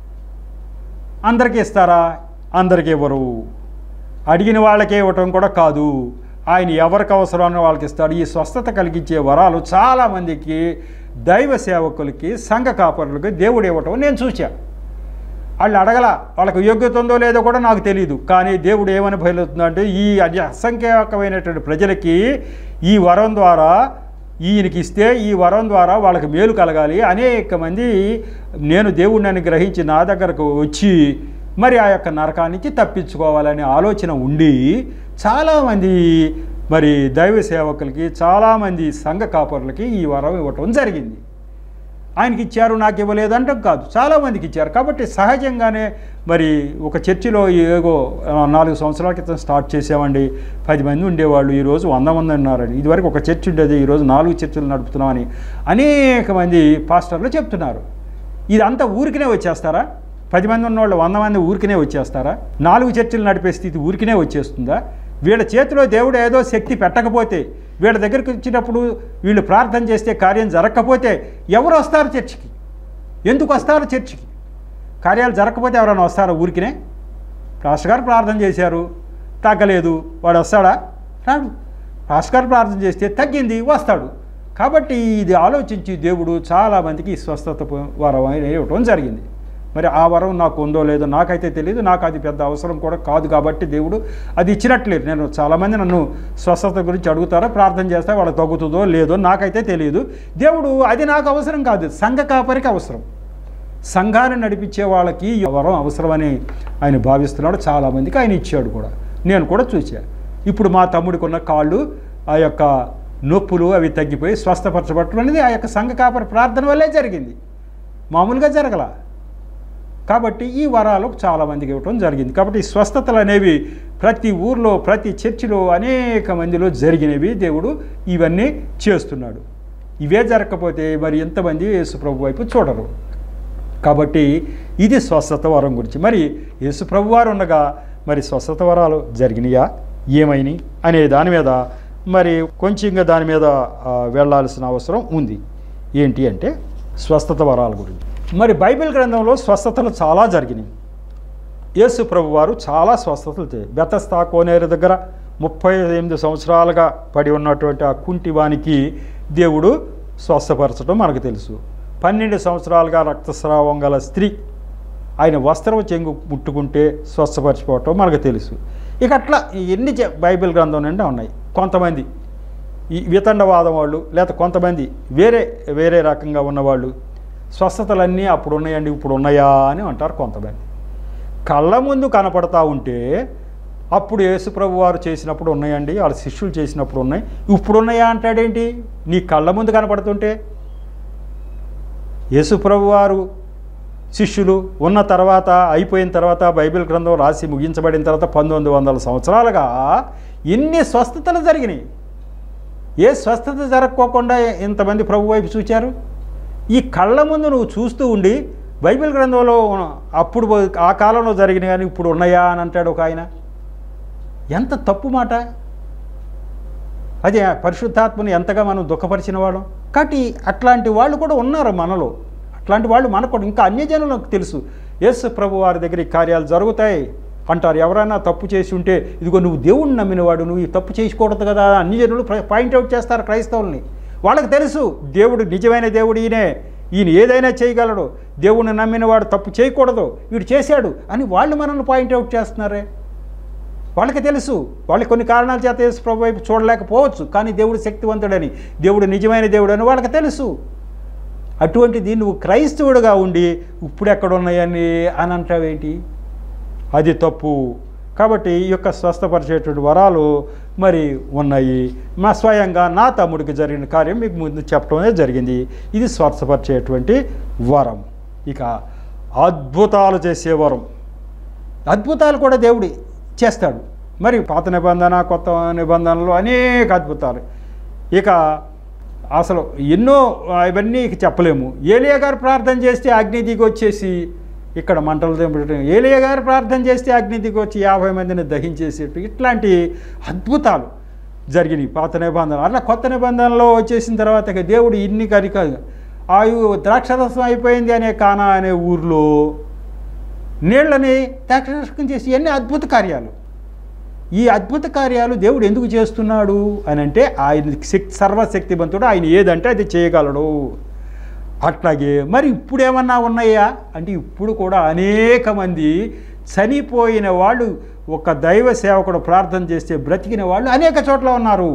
అందరికీ ఇస్తారా అందరికీ ఇవ్వరు అడిగిన వాళ్ళకే ఇవ్వటం కూడా కాదు ఆయన ఎవరికి అవసరమో వాళ్ళకి ఇస్తాడు ఈ స్వస్థత కలిగించే వరాలు చాలామందికి దైవ సేవకులకి సంఘ కాపరులకి దేవుడు ఇవ్వటం నేను చూశా వాళ్ళు అడగల వాళ్ళకి యోగ్యత ఉందో లేదో కూడా నాకు తెలియదు కానీ దేవుడు ఏమని బయలుతుందంటే ఈ అది అసంఖ్యాకమైనటువంటి ప్రజలకి ఈ వరం ద్వారా ఈయనకి ఇస్తే ఈ వరం ద్వారా వాళ్ళకి మేలు కలగాలి అనేక మంది నేను దేవుడిని గ్రహించి నా దగ్గరకు వచ్చి మరి ఆ యొక్క నరకానికి తప్పించుకోవాలనే ఆలోచన ఉండి చాలామంది మరి దైవ సేవకులకి చాలామంది సంఘ కాపరులకి ఈ వరం ఇవ్వటం జరిగింది ఆయనకి ఇచ్చారు నాకు ఇవ్వలేదంటే కాదు చాలామందికి ఇచ్చారు కాబట్టి సహజంగానే మరి ఒక చర్చిలో ఏగో ఆ, నాలుగు సంవత్సరాల క్రితం స్టార్ట్ చేసామండి పది మంది ఉండేవాళ్ళు ఈరోజు వంద మంది ఉన్నారండి ఇదివరకు ఒక చర్చ్ ఉండేది ఈరోజు నాలుగు చర్చిలు నడుపుతున్నామని అనేక మంది పాస్టర్లు చెప్తున్నారు ఇదంతా ఊరికినే వచ్చేస్తారా పది మంది ఉన్నవాళ్ళు వంద మంది ఊరికినే వచ్చేస్తారా నాలుగు చర్చిలు నడిపే స్థితి ఊరికినే వచ్చేస్తుందా వీళ్ళ చేతిలో దేవుడు ఏదో శక్తి పెట్టకపోతే వీళ్ళ దగ్గరికి వచ్చినప్పుడు వీళ్ళు ప్రార్థన చేస్తే కార్యం జరగకపోతే ఎవరు వస్తారు చర్చికి ఎందుకు వస్తారు చర్చికి కార్యాలు జరగకపోతే ఎవరైనా వస్తారా ఊరికినే రాష్ట్ర గారు ప్రార్థన చేశారు తగ్గలేదు వాడు వస్తాడా రాడు రాష్ట్ర గారు ప్రార్థన చేస్తే తగ్గింది వస్తాడు కాబట్టి ఇది ఆలోచించి దేవుడు చాలామందికి ఈ స్వస్థత పొ- వరం అనేది ఇవ్వటం జరిగింది మరి ఆ వరం నాకు ఉందో లేదో నాకైతే తెలియదు నాకు అది పెద్ద అవసరం కూడా కాదు కాబట్టి దేవుడు అది ఇచ్చినట్లేదు నేను చాలామంది నన్ను స్వస్థత గురించి అడుగుతారో ప్రార్థన చేస్తే వాళ్ళకి తగ్గుతుందో లేదో నాకైతే తెలియదు దేవుడు అది నాకు అవసరం కాదు సంఘ కాపరికి అవసరం సంఘాన్ని నడిపించే వాళ్ళకి ఈ వరం అవసరమని ఆయన భావిస్తున్నాడు చాలామందికి ఆయన ఇచ్చాడు కూడా నేను కూడా చూశాను ఇప్పుడు మా తమ్ముడికి ఉన్న కాళ్ళు ఆ యొక్క నొప్పులు అవి తగ్గిపోయి స్వస్థపరచబట్టడం అనేది ఆ యొక్క సంఘ కాపరి ప్రార్థన వల్లే జరిగింది మామూలుగా జరగల కాబట్టి ఈ వరాలు చాలామందికి ఇవ్వటం జరిగింది కాబట్టి ఈ స్వస్థతలు అనేవి ప్రతి ఊర్లో ప్రతి చర్చిలో అనేక మందిలో జరిగినవి దేవుడు ఇవన్నీ చేస్తున్నాడు ఇవే జరగకపోతే మరి ఎంతమంది యేసుప్రభు వైపు చూడరు కాబట్టి ఇది స్వస్థత వరం గురించి మరి యేసుప్రభు వారు ఉండగా మరి స్వస్థత వరాలు జరిగినాయా ఏమైనాయి అనే దాని మీద మరి కొంచెంగా దాని మీద ఆ, వెళ్ళాల్సిన అవసరం ఉంది ఏంటి అంటే స్వస్థత వరాల గురించి మరి బైబిల్ గ్రంథంలో స్వస్థతలు చాలా జరిగినాయి యేసు ప్రభు వారు చాలా స్వస్థతలు చే బెతస్తా కోనేరు దగ్గర ముప్పై ఎనిమిది సంవత్సరాలుగా పడి ఉన్నటువంటి ఆ కుంటివానికి దేవుడు స్వస్థపరచడం మనకు తెలుసు పన్నెండు సంవత్సరాలుగా రక్తస్రావం గల స్త్రీ ఆయన వస్త్రం చెంగు ముట్టుకుంటే స్వస్థపరిచిపోవటం మనకు తెలుసు ఇక అట్లా ఎన్ని చె- బైబిల్ గ్రంథం నిండా ఉన్నాయి కొంతమంది ఈ వితండవాదం వాళ్ళు లేదా కొంతమంది వేరే వేరే రకంగా ఉన్నవాళ్ళు స్వస్థతలన్నీ అప్పుడు ఉన్నాయండి ఇప్పుడు ఉన్నాయా అని అంటారు కొంతమంది కళ్ళ ముందు కనపడతా ఉంటే అప్పుడు యేసుప్రభు వారు చేసినప్పుడు ఉన్నాయండి వాళ్ళ శిష్యులు చేసినప్పుడు ఉన్నాయి ఇప్పుడు ఉన్నాయా అంటాడేంటి నీ కళ్ళ ముందు కనపడుతుంటే యేసుప్రభు వారు శిష్యులు ఉన్న తర్వాత అయిపోయిన తర్వాత బైబిల్ గ్రంథం రాసి ముగించబడిన తర్వాత పంతొమ్మిది వందల సంవత్సరాలుగా ఎన్ని స్వస్థతలు జరిగినాయి ఏ స్వస్థత జరగకోకుండా ఇంతమంది ప్రభు వైపు చూచారు ఈ కళ్ళ ముందు నువ్వు చూస్తూ ఉండి బైబిల్ గ్రంథంలో అప్పుడు ఆ కాలంలో జరిగిన కానీ ఇప్పుడు ఉన్నాయా అని అంటాడు ఒక ఆయన ఎంత తప్పు మాట అదే పరిశుద్ధాత్మని ఎంతగా మనం దుఃఖపరిచిన వాళ్ళం కాబట్టి అట్లాంటి వాళ్ళు కూడా ఉన్నారు మనలో అట్లాంటి వాళ్ళు మనకు కూడా ఇంకా అన్యజనులకు తెలుసు యేసు ప్రభు వారి దగ్గర ఈ కార్యాలు జరుగుతాయి అంటారు ఎవరైనా తప్పు చేసి ఉంటే ఇదిగో నువ్వు దేవుణ్ణి నమ్మినవాడు నువ్వు ఈ తప్పు చేయకూడదు కదా అన్యజనులు పాయింట్అవుట్ చేస్తారు క్రైస్తవుల్ని వాళ్ళకి తెలుసు దేవుడు నిజమైన దేవుడు ఈయనే ఈయన ఏదైనా చేయగలడు దేవుణ్ణి నమ్మినవాడు తప్పు చేయకూడదు వీడు చేశాడు అని వాళ్ళు మనల్ని పాయింట్అవుట్ చేస్తున్నారే వాళ్ళకి తెలుసు వాళ్ళకి కొన్ని కారణాల చేత యేసు ప్రభు వైపు చూడలేకపోవచ్చు కానీ దేవుడు శక్తివంతుడని దేవుడు నిజమైన దేవుడు అని వాళ్ళకి తెలుసు అటువంటిది నువ్వు క్రైస్తవుడుగా ఉండి ఇప్పుడు ఎక్కడ ఉన్నాయని అని అంటావేంటి అది తప్పు కాబట్టి ఈ యొక్క స్వస్థపరిచేటువంటి వరాలు మరి ఉన్నాయి మా స్వయంగా నా తమ్ముడికి జరిగిన కార్యం మీకు ముందు చెప్పడమే జరిగింది ఇది స్వస్థపరిచేటువంటి వరం ఇక అద్భుతాలు చేసే వరం అద్భుతాలు కూడా దేవుడి చేస్తాడు మరి పాత నిబంధన కొత్త నిబంధనలు అనేక అద్భుతాలు ఇక అసలు ఎన్నో ఇవన్నీ ఇక చెప్పలేము ఏలియా గారు ప్రార్థన చేస్తే అగ్ని దిగి వచ్చేసి ఇక్కడ మంటలు తెంపడం ఏలియా గారు ప్రార్థన చేస్తే అగ్ని దిగి వచ్చి యాభై మందిని దహించేసేట్టు ఇట్లాంటి అద్భుతాలు జరిగినాయి పాత నిబంధన అట్లా కొత్త నిబంధనలో వచ్చేసిన తర్వాత ఇక దేవుడు ఇన్ని కరిక ఆయు ద్రాక్షరసం అయిపోయింది అనే కానా అనే ఊర్లో నీళ్ళని ద్రాక్షరసం చేసి ఎన్ని అద్భుత కార్యాలు ఈ అద్భుత కార్యాలు దేవుడు ఎందుకు చేస్తున్నాడు అని అంటే ఆయన శక్తి సర్వశక్తివంతుడు ఆయన ఏదంటే అది చేయగలడు అట్లాగే మరి ఇప్పుడు ఏమన్నా ఉన్నాయా అంటే ఇప్పుడు కూడా అనేక మంది చనిపోయిన వాళ్ళు ఒక దైవ సేవకుడు ప్రార్థన చేస్తే బ్రతికిన వాళ్ళు అనేక చోట్ల ఉన్నారు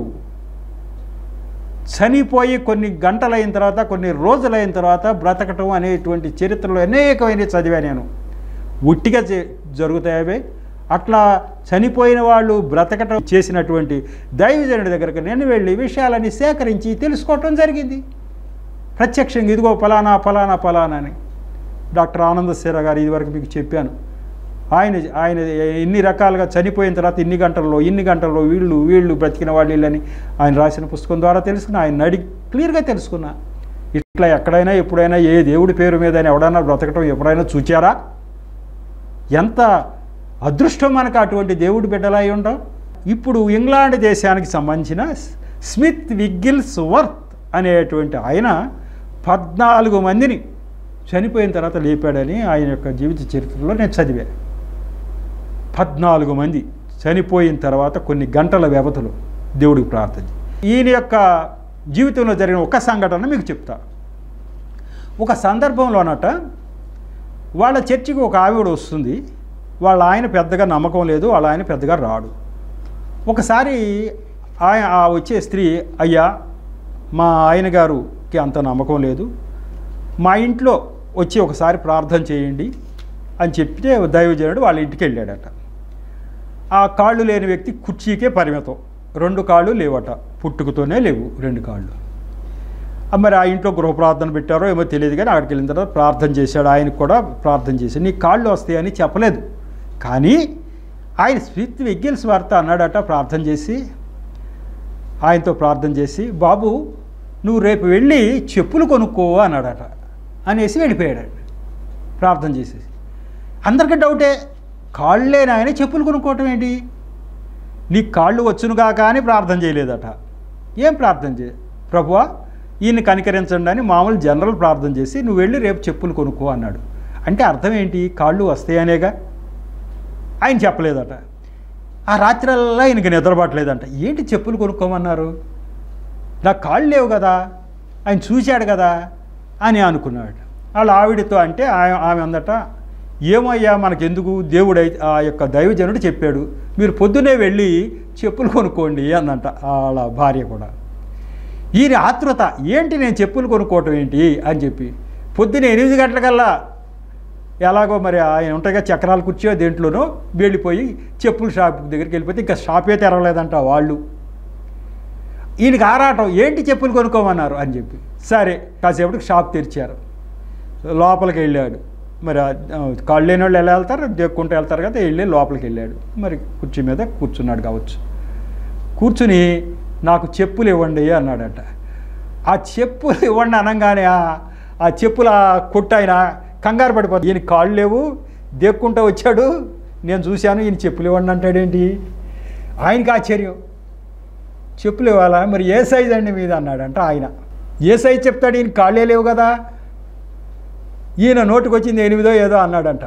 చనిపోయి కొన్ని గంటలైన తర్వాత కొన్ని రోజులైన తర్వాత బ్రతకటం అనేటువంటి చరిత్రలో అనేకమైన చదివా నేను ఉట్టిగా జ- జరుగుతాయి అవి అట్లా చనిపోయిన వాళ్ళు బ్రతకటం చేసినటువంటి దైవజనుడి దగ్గరకు నేను వెళ్ళి విషయాలని సేకరించి తెలుసుకోవటం జరిగింది ప్రత్యక్షంగా ఇదిగో ఫలానా ఫలానా ఫలానా అని డాక్టర్ ఆనంద సేర గారు ఇదివరకు మీకు చెప్పాను ఆయన ఆయన ఇన్ని రకాలుగా చనిపోయిన తర్వాత ఇన్ని గంటల్లో ఇన్ని గంటల్లో వీళ్ళు వీళ్ళు బ్రతికిన వాళ్ళు వీళ్ళని ఆయన రాసిన పుస్తకం ద్వారా తెలుసుకున్నా ఆయన అడిగి క్లియర్గా తెలుసుకున్నా ఇట్లా ఎక్కడైనా ఎప్పుడైనా ఏ దేవుడి పేరు మీద ఎవడైనా బ్రతకటం ఎప్పుడైనా చూచారా ఎంత అదృష్టం మనకు అటువంటి దేవుడి బిడ్డలై ఉండవు ఇప్పుడు ఇంగ్లాండ్ దేశానికి సంబంధించిన స్మిత్ విగ్గిల్స్ వర్త్ అనేటువంటి ఆయన పద్నాలుగు మందిని చనిపోయిన తర్వాత లేపాడని ఆయన యొక్క జీవిత చరిత్రలో నేను చదివాను పద్నాలుగు మంది చనిపోయిన తర్వాత కొన్ని గంటల వ్యవధిలో దేవుడికి ప్రార్థన చేయి. ఈయన యొక్క జీవితంలో జరిగిన ఒక సంఘటన మీకు చెప్తా ఒక సందర్భంలోనట వాళ్ళ చర్చికి ఒక ఆవిడ వస్తుంది వాళ్ళ ఆయన పెద్దగా నమ్మకం లేదు వాళ్ళ ఆయన పెద్దగా రాడు ఒకసారి ఆయన ఆ వచ్చే స్త్రీ అయ్యా మా ఆయన గారుకి అంత నమ్మకం లేదు మా ఇంట్లో వచ్చి ఒకసారి ప్రార్థన చేయండి అని చెప్తే దైవజనుడు వాళ్ళ ఇంటికి వెళ్ళాడట ఆ కాళ్ళు లేని వ్యక్తి కుర్చీకే పరిమితం రెండు కాళ్ళు లేవట పుట్టుకతోనే లేవు రెండు కాళ్ళు ఆ మరి ఆ ఇంట్లో గృహ ప్రార్థన పెట్టారో ఏమో తెలియదు కానీ అక్కడికి వెళ్ళిన తర్వాత ప్రార్థన చేశాడు ఆయనకు కూడా ప్రార్థన చేశాడు నీ కాళ్ళు వస్తాయని చెప్పలేదు కానీ ఆయన స్మిత్ వెగ్గిల్స్ వార్త అన్నాడట ప్రార్థన చేసి ఆయనతో ప్రార్థన చేసి బాబు నువ్వు రేపు వెళ్ళి చెప్పులు కొనుక్కో అన్నాడట అనేసి వెళ్ళిపోయాడు ప్రార్థన చేసేసి అందరికీ డౌటే కాళ్ళేనా ఆయన చెప్పులు కొనుక్కోవటం ఏంటి నీ కాళ్ళు వచ్చునుగా కానీ ప్రార్థన చేయలేదట ఏం ప్రార్థన చే ప్రభువా ఈయన్ని కనికరించండి అని మామూలు జనరల్ ప్రార్థన చేసి నువ్వు వెళ్ళి రేపు చెప్పులు కొనుక్కో అన్నాడు అంటే అర్థం ఏంటి కాళ్ళు వస్తాయనేగా ఆయన చెప్పలేదట ఆ రాత్రల్లా ఆయనకి నిద్రపట్టలేదంట ఏంటి చెప్పులు కొనుక్కోమన్నారు నాకు కాళ్ళు లేవు కదా ఆయన చూశాడు కదా అని అనుకున్నాడు వాళ్ళ ఆవిడతో అంటే ఆమె ఆమె అందట ఏమయ్యా మనకెందుకు దేవుడు అయితే ఆ యొక్క దైవజనుడు చెప్పాడు మీరు పొద్దునే వెళ్ళి చెప్పులు కొనుక్కోండి అందంట వాళ్ళ భార్య కూడా ఈయన ఆతృత ఏంటి నేను చెప్పులు కొనుక్కోవటం ఏంటి అని చెప్పి పొద్దున ఎనిమిది గంటలకల్లా ఎలాగో మరి ఆయన ఉంటాయిగా చక్రాలు కూర్చో దేంట్లోనో వెళ్ళిపోయి చెప్పుల షాప్ దగ్గరికి వెళ్ళిపోతే ఇంకా షాపే తెరవలేదంట వాళ్ళు ఈయనకి ఆరాటం ఏంటి చెప్పులు కొనుక్కోమన్నారు అని చెప్పి సరే కాసేపటికి షాప్ తెరిచారు లోపలికి వెళ్ళాడు మరి ఆ- ఆ కాళ్ళు లేని వాళ్ళు ఎలా వెళ్తారు దేక్కుంటూ వెళ్తారు కదా వెళ్ళి లోపలికి వెళ్ళాడు మరి కుర్చీ మీద కూర్చున్నాడు కావచ్చు కూర్చుని నాకు చెప్పులు ఇవ్వండి అన్నాడట ఆ చెప్పులు ఇవ్వండి అనగానే ఆ- ఆ చెప్పుల కొట్టు ఆయన కంగారు పడిపోతుంది ఈయన కాళ్ళు లేవు దేక్కుంటూ వచ్చాడు నేను చూశాను ఈయన చెప్పులు ఇవ్వండి అంటాడేంటి ఆయనకి ఆశ్చర్యం చెప్పులు ఇవ్వాలా మరి ఏ సైజ్ అండి మీద అన్నాడంట ఆయన ఏ సైజ్ చెప్తాడు ఈయన కాళ్ళే లేవు కదా ఈయన నోటికి వచ్చింది ఎనిమిదో ఏదో అన్నాడంట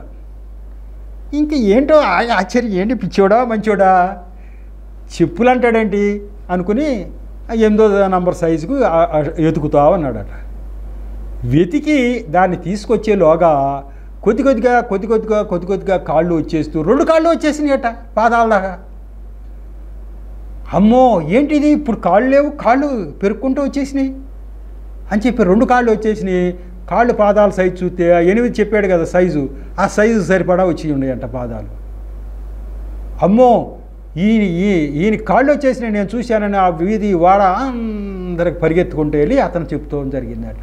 ఇంక ఏంటో ఆ- ఆశ్చర్యం ఏంటి పిచ్చోడా మంచోడా చెప్పులు అంటాడేంటి అనుకుని ఆ ఎనిమిదో నంబర్ సైజుకు ఆ- ఆ ఎతుకుతా అన్నాడట వెతికి దాన్ని తీసుకొచ్చేలోగా కొద్ది కొద్దిగా కొద్ది కొద్దిగా కొద్ది కొద్దిగా కాళ్ళు వచ్చేస్తూ రెండు కాళ్ళు వచ్చేసినాయట పాదాల దాకా అమ్మో ఏంటిది ఇప్పుడు కాళ్ళు లేవు కాళ్ళు పెరుక్కుంటూ వచ్చేసినాయి అని చెప్పి రెండు కాళ్ళు వచ్చేసినాయి కాళ్ళు పాదాల సైజు చూస్తే ఆ ఎనిమిది చెప్పాడు కదా సైజు ఆ సైజు సరిపడా వచ్చి ఉన్నాయంట పాదాలు అమ్మో ఈయన ఈ ఈయన కాళ్ళు వచ్చేసినాయి నేను చూశానని ఆ వీధి వాడ అందరికి పరిగెత్తుకుంటూ వెళ్ళి అతను చెప్తూ జరిగిందట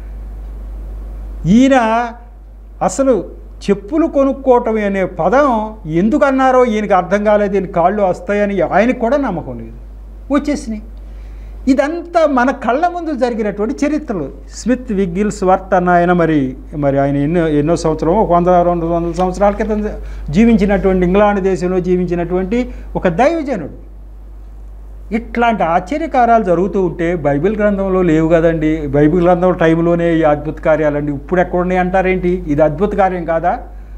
ఈయన అసలు చెప్పులు కొనుక్కోవటం అనే పదం ఎందుకు అన్నారో ఈయనకి అర్థం కాలేదు ఈయన కాళ్ళు వస్తాయని ఆయనకు కూడా నమ్మకం లేదు వచ్చేసినాయి ఇదంతా మన కళ్ళ ముందు జరిగినటువంటి చరిత్రలు స్మిత్ విగ్గిల్స్ వర్త్ అన్న ఆయన మరి మరి ఆయన ఎన్నో ఎన్నో సంవత్సరం ఒక వంద రెండు వందల సంవత్సరాల క్రితం జీవించినటువంటి ఇంగ్లాండ్ దేశంలో జీవించినటువంటి ఒక దైవజనుడు ఇట్లాంటి ఆశ్చర్యకారాలు జరుగుతూ ఉంటే బైబిల్ గ్రంథంలో లేవు కదండి బైబిల్ గ్రంథం టైంలోనే ఈ అద్భుత కార్యాలండి ఇప్పుడు ఎక్కడున్నాయి అంటారేంటి ఇది అద్భుత కార్యం కాదా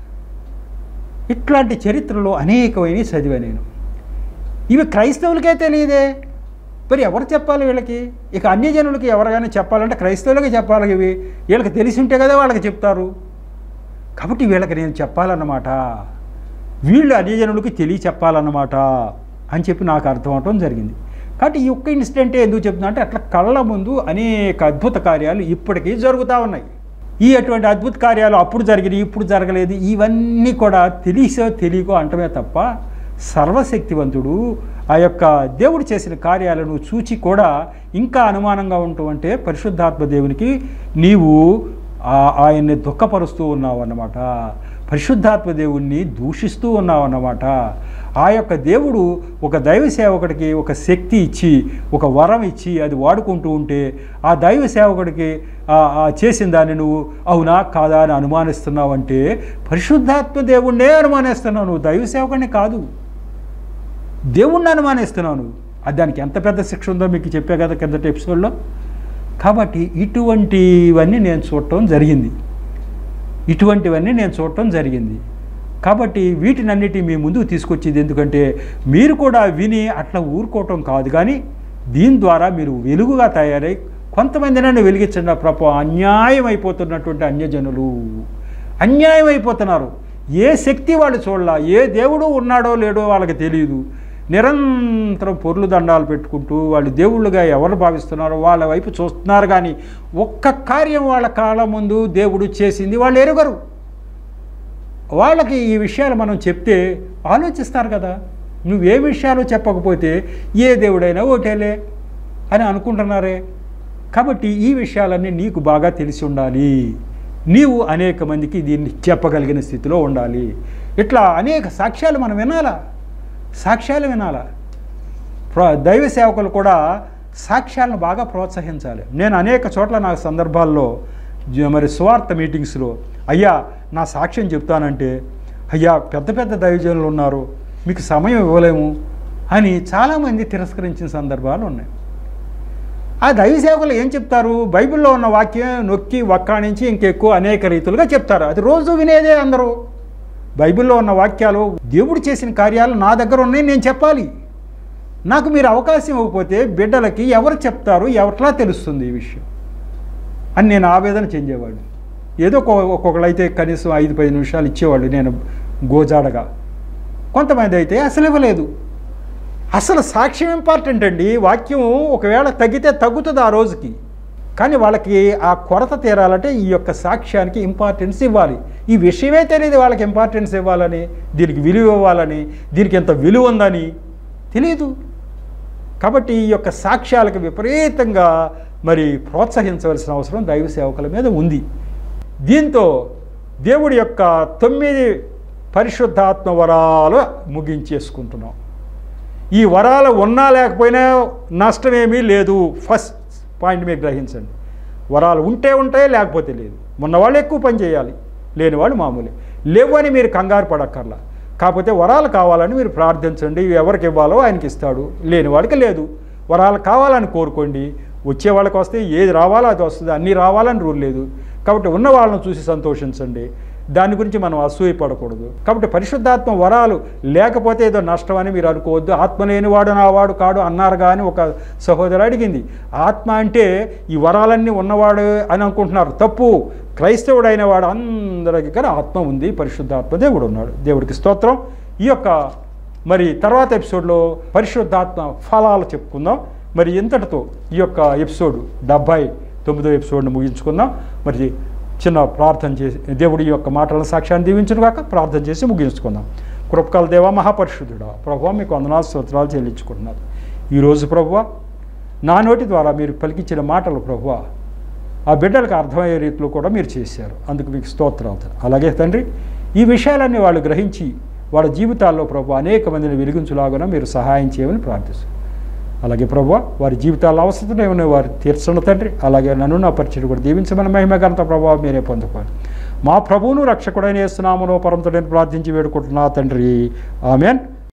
ఇట్లాంటి చరిత్రలో అనేకమైన చదివా నేను ఇవి క్రైస్తవులకే తెలియదే మరి ఎవరు చెప్పాలి వీళ్ళకి ఇక అన్యజనులకి ఎవరికైనా చెప్పాలంటే క్రైస్తవులకే చెప్పాలి ఇవి వీళ్ళకి తెలిసి ఉంటే కదా వాళ్ళకి చెప్తారు కాబట్టి వీళ్ళకి నేను చెప్పాలన్నమాట వీళ్ళు అన్యజనులకి తెలియ చెప్పాలన్నమాట అని చెప్పి నాకు అర్థం అవటం జరిగింది కాబట్టి ఈ ఒక్క ఇన్సిడెంటే ఎందుకు చెప్తున్నా అంటే అట్లా కళ్ళ ముందు అనేక అద్భుత కార్యాలు ఇప్పటికీ జరుగుతూ ఉన్నాయి ఈ అటువంటి అద్భుత కార్యాలు అప్పుడు జరిగినాయి ఇప్పుడు జరగలేదు ఇవన్నీ కూడా తెలిసో తెలియకో అంటమే తప్ప సర్వశక్తివంతుడు ఆ యొక్క దేవుడు చేసిన కార్యాలను చూచి కూడా ఇంకా అనుమానంగా ఉంటూ అంటే పరిశుద్ధాత్మ దేవునికి నీవు ఆ- ఆయన్ని దుఃఖపరుస్తూ ఉన్నావు అన్నమాట పరిశుద్ధాత్మ దేవుణ్ణి దూషిస్తూ ఉన్నావు అన్నమాట ఆ యొక్క దేవుడు ఒక దైవ సేవకుడికి ఒక శక్తి ఇచ్చి ఒక వరం ఇచ్చి అది వాడుకుంటూ ఉంటే ఆ దైవ సేవకుడికి ఆ- ఆ చేసిన దాన్ని నువ్వు అవునా కాదా అని అనుమానిస్తున్నావు అంటే పరిశుద్ధాత్మ దేవుణ్ణే అనుమానిస్తున్నావు నువ్వు దైవ సేవకుడిని కాదు దేవుణ్ణి అనుమానిస్తున్నావు నువ్వు అది దానికి ఎంత పెద్ద శిక్ష ఉందో మీకు చెప్పే కదా కిందటి ఎపిసోడ్లో కాబట్టి ఇటువంటివన్నీ నేను చూడటం జరిగింది ఇటువంటివన్నీ నేను చూడటం జరిగింది కాబట్టి వీటినన్నిటి మీ ముందుకు తీసుకొచ్చేది ఎందుకంటే మీరు కూడా విని అట్లా ఊరుకోవటం కాదు కానీ దీని ద్వారా మీరు వెలుగుగా తయారై కొంతమందినైనా వెలిగించండి ప్రభు అన్యాయం అయిపోతున్నటువంటి అన్యజనులు అన్యాయం అయిపోతున్నారు ఏ శక్తి వాళ్ళు చూడాల ఏ దేవుడు ఉన్నాడో లేడో వాళ్ళకి తెలియదు నిరంతరం పొర్లు దండాలు పెట్టుకుంటూ వాళ్ళు దేవుళ్ళుగా ఎవరు భావిస్తున్నారో వాళ్ళ వైపు చూస్తున్నారు కానీ ఒక్క కార్యం వాళ్ళ కాళ్ళ ముందు దేవుడు చేసింది వాళ్ళు ఎరుగరు వాళ్ళకి ఈ విషయాలు మనం చెప్తే ఆలోచిస్తారు కదా నువ్వు ఏ విషయాలు చెప్పకపోతే ఏ దేవుడైనా ఓటేలే అని అనుకుంటున్నారే కాబట్టి ఈ విషయాలన్నీ నీకు బాగా తెలిసి ఉండాలి నీవు అనేక మందికి దీన్ని చెప్పగలిగిన స్థితిలో ఉండాలి ఇట్లా అనేక సాక్ష్యాలు మనం వినాలా సాక్ష్యాలు వినాలా ప్ర- దైవ సేవకులు కూడా సాక్ష్యాలను బాగా ప్రోత్సహించాలి నేను అనేక చోట్ల నా సందర్భాల్లో జ- మరి స్వార్థ మీటింగ్స్లో అయ్యా నా సాక్ష్యం చెప్తానంటే అయ్యా పెద్ద పెద్ద దైవజనులు ఉన్నారు మీకు సమయం ఇవ్వలేము అని చాలామంది తిరస్కరించిన సందర్భాలు ఉన్నాయి ఆ దైవ సేవకులు ఏం చెప్తారు బైబిల్లో ఉన్న వాక్యం నొక్కి వక్కాణించి ఇంకెక్కువ అనేక రీతులుగా చెప్తారు అది రోజు వినేదే అందరూ బైబిల్లో ఉన్న వాక్యాలు దేవుడు చేసిన కార్యాలు నా దగ్గర ఉన్నాయి నేను చెప్పాలి నాకు మీరు అవకాశం ఇవ్వకపోతే బిడ్డలకి ఎవరు చెప్తారు ఎవట్లా తెలుస్తుంది ఈ విషయం అని నేను ఆవేదన చెందేవాడిని ఏదో ఒక్కొ- ఒక్కొక్కళ్ళు అయితే కనీసం ఐదు పది నిమిషాలు ఇచ్చేవాళ్ళు నేను గోజాడగా కొంతమంది అయితే అసలు ఇవ్వలేదు అసలు సాక్ష్యం ఇంపార్టెంట్ అండి వాక్యం ఒకవేళ తగ్గితే తగ్గుతుంది ఆ రోజుకి కానీ వాళ్ళకి ఆ కొరత తీరాలంటే ఈ యొక్క సాక్ష్యానికి ఇంపార్టెన్స్ ఇవ్వాలి ఈ విషయమే తెలియదు వాళ్ళకి ఇంపార్టెన్స్ ఇవ్వాలని దీనికి విలువ ఇవ్వాలని దీనికి ఎంత విలువ ఉందని తెలియదు కాబట్టి ఈ యొక్క సాక్ష్యాలకు విపరీతంగా మరి ప్రోత్సహించవలసిన అవసరం దైవ సేవకుల మీద ఉంది దీంతో దేవుడి యొక్క తొమ్మిది పరిశుద్ధాత్మ వరాలు ముగించేసుకుంటున్నాం ఈ వరాలు ఉన్నా లేకపోయినా నష్టమేమీ లేదు ఫస్ట్ పాయింట్ మీరు గ్రహించండి వరాలు ఉంటే ఉంటాయి లేకపోతే లేదు ఉన్నవాళ్ళు ఎక్కువ పని చేయాలి లేని వాళ్ళు మామూలే లేవు అని మీరు కంగారు పడక్కర్లా కాకపోతే వరాలు కావాలని మీరు ప్రార్థించండి ఇవి ఎవరికి ఇవ్వాలో ఆయనకి ఇస్తాడు లేని వాడికి లేదు వరాలు కావాలని కోరుకోండి వచ్చే వాళ్ళకి వస్తే ఏది రావాలో అది వస్తుంది అన్నీ రావాలని రూల్ లేదు కాబట్టి ఉన్న వాళ్ళని చూసి సంతోషించండి దాని గురించి మనం అసూయపడకూడదు కాబట్టి పరిశుద్ధాత్మ వరాలు లేకపోతే ఏదో నష్టం అని మీరు అనుకోవద్దు ఆత్మ లేనివాడు నావాడు కాడు అన్నారు కానీ ఒక సహోదరు అడిగింది ఆత్మ అంటే ఈ వరాలన్నీ ఉన్నవాడు అని అనుకుంటున్నారు తప్పు క్రైస్తవుడైన వాడు అందరి దగ్గర ఆత్మ ఉంది పరిశుద్ధాత్మ దేవుడు ఉన్నాడు దేవుడికి స్తోత్రం ఈ యొక్క మరి తర్వాత ఎపిసోడ్లో పరిశుద్ధాత్మ ఫలాలు చెప్పుకుందాం మరి ఇంతటితో ఈ యొక్క ఎపిసోడ్ డెబ్భై తొమ్మిదో ఎపిసోడ్ను ముగించుకుందాం మరి చిన్న ప్రార్థన చేసి దేవుడి యొక్క మాటల సాక్ష్యాన్ని దీవించను కాక ప్రార్థన చేసి ముగించుకుందాం కృపకాల దేవ మహాపరిశుద్ధుడా ప్రభు మీకు వందనాలు స్తోత్రాలు చెల్లించుకుంటున్నారు ఈరోజు ప్రభువ నా నోటి ద్వారా మీరు పలికించిన మాటలు ప్రభువ ఆ బిడ్డలకు అర్థమయ్యే రీతిలో కూడా మీరు చేశారు అందుకు మీకు స్తోత్రాలు తండ్రి. అలాగే తండ్రి ఈ విషయాలన్నీ వాళ్ళు గ్రహించి వాళ్ళ జీవితాల్లో ప్రభు అనేక మందిని వెలిగించులాగా మీరు సహాయం చేయమని ప్రార్థిస్తాను అలాగే ప్రభు వారి జీవితాల అవసరం ఏమైనా వారు తీర్చండి తండ్రి అలాగే నన్ను నా పరిచయం కూడా దీవించమని మహిమ ఘనత ప్రభావం మీరే పొందుకోవాలి మా ప్రభువును రక్షకుడైన వేస్తున్నామనో పరంతో నేను ప్రార్థించి వేడుకుంటున్నా తండ్రి ఆమెన్